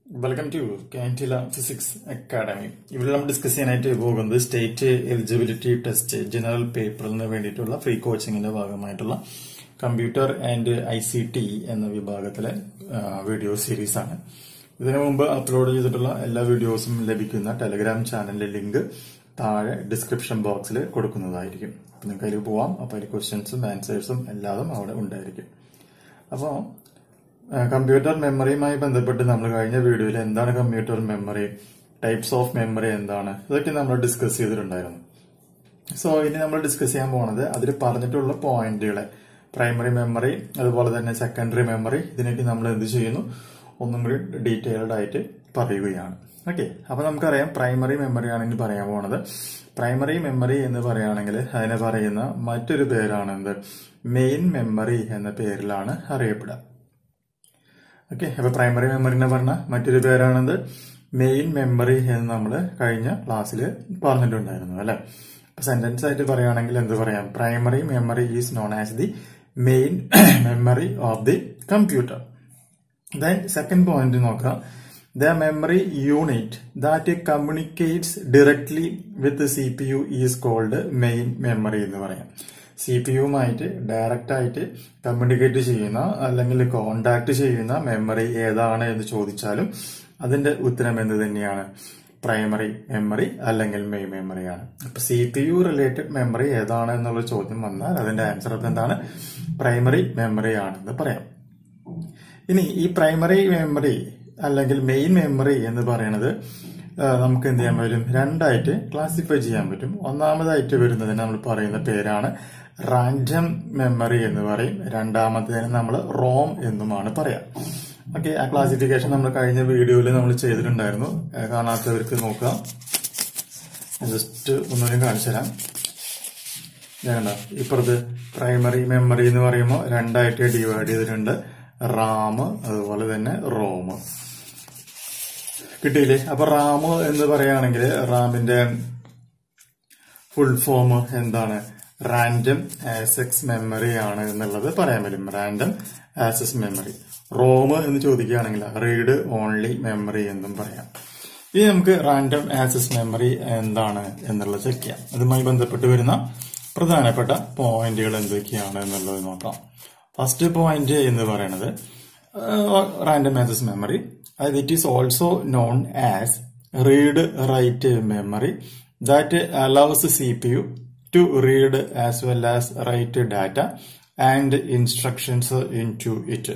welcome to കാൻറ്റില physics academy ഇവിടെ നമ്മൾ ഡിസ്കസ് ചെയ്യാനായിട്ട് പോകുന്നത് സ്റ്റേറ്റ് എലിജിബിലിറ്റി ടെസ്റ്റ് ജനറൽ പേപ്പറിന് വേണ്ടിയിട്ടുള്ള ഫ്രീ കോച്ചിങ്ങിന്റെ ഭാഗമായിട്ടുള്ള computer and I C T എന്ന വിഭാഗത്തിലെ വീഡിയോ സീരീസ് ആണ് ഇതിനു മുമ്പ് അപ്ലോഡ് ചെയ്തിട്ടുള്ള എല്ലാ വീഡിയോസും ലഭിക്കുന്ന ടെലഗ്രാം ചാനലിന്റെ ലിങ്ക് താഴെ ഡിസ്ക്രിപ്ഷൻ ബോക്സിൽ കൊടുക്കുന്നതായിരിക്കും അപ്പൊ നിങ്ങൾക്ക് അതിൽ പോവാം അപ്പൊ അതിൽ ക്വസ്റ്റ്യൻസും ആൻസേഴ്സും എല്ലാതും അവിടെ ഉണ്ടായിരിക്കും അപ്പോൾ കമ്പ്യൂട്ടർ മെമ്മറിയുമായി ബന്ധപ്പെട്ട് നമ്മൾ കഴിഞ്ഞ വീഡിയോയിൽ എന്താണ് computer memory types of memory എന്താണ് ഇതൊക്കെ നമ്മൾ ഡിസ്കസ് ചെയ്തിട്ടുണ്ടായിരുന്നു സോ ഇനി നമ്മൾ ഡിസ്കസ് ചെയ്യാൻ പോണത് അതിൽ പറഞ്ഞിട്ടുള്ള പോയിന്റുകളെ പ്രൈമറി മെമ്മറി അതുപോലെ തന്നെ സെക്കൻഡറി മെമ്മറി ഇതിനൊക്കെ നമ്മൾ എന്ത് ചെയ്യുന്നു ഒന്നും കൂടി ഡീറ്റെയിൽഡ് ആയിട്ട് പറയുകയാണ് ഓക്കെ അപ്പൊ നമുക്കറിയാം പ്രൈമറി മെമ്മറി ആണെങ്കിൽ പറയാൻ പോണത് പ്രൈമറി മെമ്മറി എന്ന് പറയുകയാണെങ്കിൽ അതിനെ പറയുന്ന മറ്റൊരു പേരാണ് എന്ത് മെയിൻ മെമ്മറി എന്ന പേരിലാണ് അറിയപ്പെടുക ഓക്കെ അപ്പൊ പ്രൈമറി മെമ്മറിനെ പറഞ്ഞ മറ്റൊരു പേരാണെന്ത് മെയിൻ മെമ്മറി എന്ന് നമ്മൾ കഴിഞ്ഞ ക്ലാസ്സിൽ പറഞ്ഞിട്ടുണ്ടായിരുന്നു അല്ലെ അപ്പൊ സെന്റൻസ് ആയിട്ട് പറയുകയാണെങ്കിൽ എന്ത് പറയാം primary memory is known as the main memory of the computer then second point നോക്കാം the memory unit that communicates directly with C P U is called main memory എന്ന് പറയാം സി പി യുമായിട്ട് direct ആയിട്ട് communicate ചെയ്യുന്ന അല്ലെങ്കിൽ contact ചെയ്യുന്ന memory ഏതാണ് എന്ന് ചോദിച്ചാലും അതിന്റെ ഉത്തരം എന്ത് തന്നെയാണ് പ്രൈമറി മെമ്മറി അല്ലെങ്കിൽ മെയിൻ മെമ്മറിയാണ് അപ്പൊ C P U related memory ഏതാണ് എന്നുള്ള ചോദ്യം വന്നാൽ അതിന്റെ ആൻസർ എന്താണ് പ്രൈമറി മെമ്മറി ആണെന്ന് പറയാം ഇനി ഈ പ്രൈമറി മെമ്മറി അല്ലെങ്കിൽ മെയിൻ മെമ്മറി എന്ന് പറയുന്നത് നമുക്ക് എന്ത് ചെയ്യാൻ പറ്റും രണ്ടായിട്ട് ക്ലാസിഫൈ ചെയ്യാൻ പറ്റും ഒന്നാമതായിട്ട് വരുന്നതിന് നമ്മൾ പറയുന്ന പേരാണ് റാൻഡം മെമ്മറി എന്ന് പറയും രണ്ടാമത്തേന് നമ്മൾ റോം എന്നുമാണ് പറയാം ഓക്കെ ആ ക്ലാസിഫിക്കേഷൻ നമ്മൾ കഴിഞ്ഞ വീഡിയോയിൽ നമ്മൾ ചെയ്തിട്ടുണ്ടായിരുന്നു കാണാത്തവർക്ക് നോക്കാം ജസ്റ്റ് ഒന്നുകൂടി കാണിച്ചു തരാം വേണ്ട ഇപ്പുറത്ത് പ്രൈമറി മെമ്മറി എന്ന് പറയുമ്പോൾ രണ്ടായിട്ട് ഡിവൈഡ് ചെയ്തിട്ടുണ്ട് റാം അതുപോലെ തന്നെ റോം കിട്ടിയില്ലേ അപ്പൊ റാം എന്ന് പറയുകയാണെങ്കിൽ റാമിന്റെ ഫുൾ ഫോം എന്താണ് റാൻഡം ആസെക്സ് മെമ്മറി ആണ് എന്നുള്ളത് പറയാൻ പറ്റും റാൻഡം ആസസ് മെമ്മറി റോം എന്ന് ചോദിക്കുകയാണെങ്കിൽ റീഡ് ഓൺലി മെമ്മറി എന്നും പറയാം ഇനി നമുക്ക് റാൻഡം ആക്സസ് മെമ്മറി എന്താണ് എന്നുള്ളത് ചെക്ക് ചെയ്യാം അതുമായി ബന്ധപ്പെട്ട് വരുന്ന പ്രധാനപ്പെട്ട പോയിന്റുകൾ എന്തൊക്കെയാണ് എന്നുള്ളത് നോക്കാം ഫസ്റ്റ് പോയിന്റ് എന്ന് പറയുന്നത് റാൻഡം ആക്സസ് മെമ്മറി അതായത് it is also known as read write memory that allows C P U to read as well as write data and instructions into it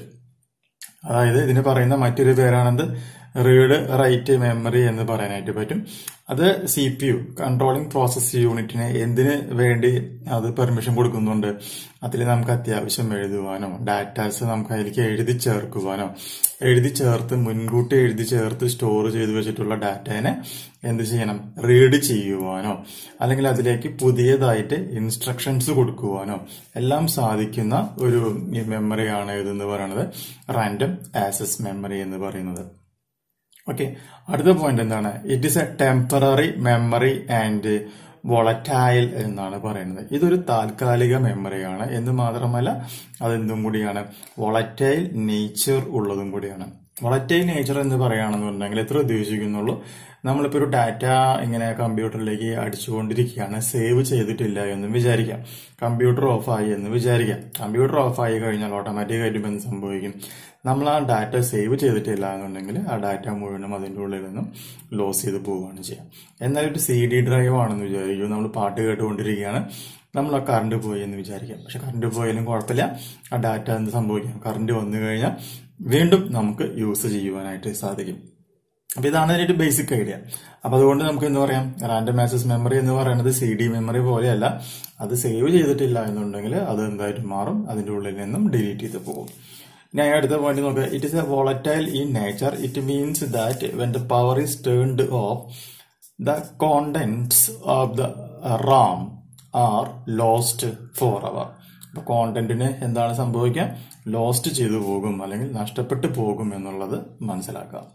അതായത് ഇതിന് പറയുന്ന മറ്റൊരു പേരാണെന്ത് റീഡ് റൈറ്റ് മെമ്മറി എന്ന് പറയാനായിട്ട് പറ്റും അത് C P U controlling process യൂണിറ്റിന് എന്തിന് വേണ്ടി അത് പെർമിഷൻ കൊടുക്കുന്നുണ്ട് അതിൽ നമുക്ക് അത്യാവശ്യം എഴുതുവാനോ ഡാറ്റാസ് നമുക്ക് അതിലേക്ക് എഴുതി ചേർക്കുവാനോ എഴുതി ചേർത്ത് മുൻകൂട്ടി എഴുതി ചേർത്ത് സ്റ്റോർ ചെയ്ത് വെച്ചിട്ടുള്ള ഡാറ്റേനെ എന്ത് ചെയ്യണം റീഡ് ചെയ്യുവാനോ അല്ലെങ്കിൽ അതിലേക്ക് പുതിയതായിട്ട് ഇൻസ്ട്രക്ഷൻസ് കൊടുക്കുവാനോ എല്ലാം സാധിക്കുന്ന ഒരു മെമ്മറിയാണ് ഇതെന്ന് പറയുന്നത് റാൻഡം ആസസ് മെമ്മറി എന്ന് പറയുന്നത് ഓക്കെ അടുത്ത പോയിന്റ് എന്താണ് it is a temporary memory and volatile എന്നാണ് പറയുന്നത് ഇതൊരു താൽക്കാലിക മെമ്മറിയാണ് എന്ന് മാത്രമല്ല അതെന്തും കൂടിയാണ് വോളറ്റൈൽ നേച്ചർ ഉള്ളതും കൂടിയാണ് വോളറ്റൈൽ നേച്ചർ എന്ന് പറയുകയാണെന്നുണ്ടെങ്കിൽ എത്ര ഉദ്ദേശിക്കുന്നുള്ളൂ നമ്മളിപ്പോൾ ഒരു ഡാറ്റ ഇങ്ങനെ കമ്പ്യൂട്ടറിലേക്ക് അടിച്ചുകൊണ്ടിരിക്കുകയാണ് സേവ് ചെയ്തിട്ടില്ല എന്നും വിചാരിക്കാം കമ്പ്യൂട്ടർ ഓഫായി എന്ന് വിചാരിക്കാം കമ്പ്യൂട്ടർ ഓഫായി കഴിഞ്ഞാൽ ഓട്ടോമാറ്റിക്കായിട്ട് എന്ത് സംഭവിക്കും നമ്മൾ ആ ഡാറ്റ സേവ് ചെയ്തിട്ടില്ല എന്നുണ്ടെങ്കിൽ ആ ഡാറ്റ മുഴുവനും അതിൻ്റെ ഉള്ളിൽ നിന്നും ലോസ് ചെയ്ത് പോവുകയാണ് ചെയ്യാം എന്നാൽ ഒരു സി ഡി ഡ്രൈവ് ആണെന്ന് വിചാരിക്കും നമ്മൾ പാട്ട് കേട്ടുകൊണ്ടിരിക്കുകയാണ് നമ്മൾ ആ കറണ്ട് പോയി എന്ന് വിചാരിക്കാം പക്ഷെ കറണ്ട് പോയാലും കുഴപ്പമില്ല ആ ഡാറ്റ എന്ത് സംഭവിക്കാം കറണ്ട് വന്നു കഴിഞ്ഞാൽ വീണ്ടും നമുക്ക് യൂസ് ചെയ്യുവാനായിട്ട് സാധിക്കും അപ്പൊ ഇതാണ് അതിന്റെ ബേസിക് ഐഡിയ അപ്പൊ അതുകൊണ്ട് നമുക്ക് എന്താ പറയാം റാൻഡം ആക്സസ് മെമ്മറി എന്ന് പറയുന്നത് സി ഡി മെമ്മറി പോലെയല്ല അത് സേവ് ചെയ്തിട്ടില്ല എന്നുണ്ടെങ്കിൽ അത് എന്തായിട്ട് മാറും അതിന്റെ ഉള്ളിൽ നിന്നും ഡിലീറ്റ് ചെയ്ത് പോകും ഇനി അടുത്ത പോയിന്റ് നോക്കുക it is a volatile in nature it means that when the power is turned off the contents of the RAM are lost forever അപ്പൊ കോണ്ടന്റിന് എന്താണ് സംഭവിക്കുക ലോസ്റ്റ് ചെയ്തു പോകും അല്ലെങ്കിൽ നഷ്ടപ്പെട്ടു പോകും എന്നുള്ളത് മനസ്സിലാക്കാം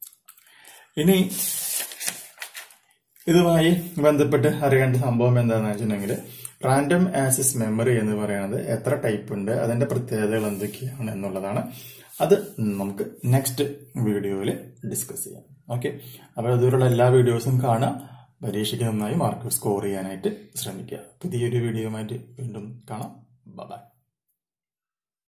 ഇനി ഇതുമായി ബന്ധപ്പെട്ട് അറിയേണ്ട സംഭവം എന്താണെന്ന് വെച്ചിട്ടുണ്ടെങ്കിൽ റാൻഡം ആക്സസ് മെമ്മറി എന്ന് പറയുന്നത് എത്ര ടൈപ്പ് ഉണ്ട് അതിന്റെ പ്രത്യേകതകൾ എന്തൊക്കെയാണ് എന്നുള്ളതാണ് അത് നമുക്ക് നെക്സ്റ്റ് വീഡിയോയിൽ ഡിസ്കസ് ചെയ്യാം ഓക്കെ അപ്പോൾ അതുവരെയുള്ള എല്ലാ വീഡിയോസും കാണാം പരീക്ഷയ്ക്ക് നന്നായി മാർക്ക് സ്കോർ ചെയ്യാനായിട്ട് ശ്രമിക്കുക പുതിയൊരു വീഡിയോയുമായിട്ട് വീണ്ടും കാണാം ബൈ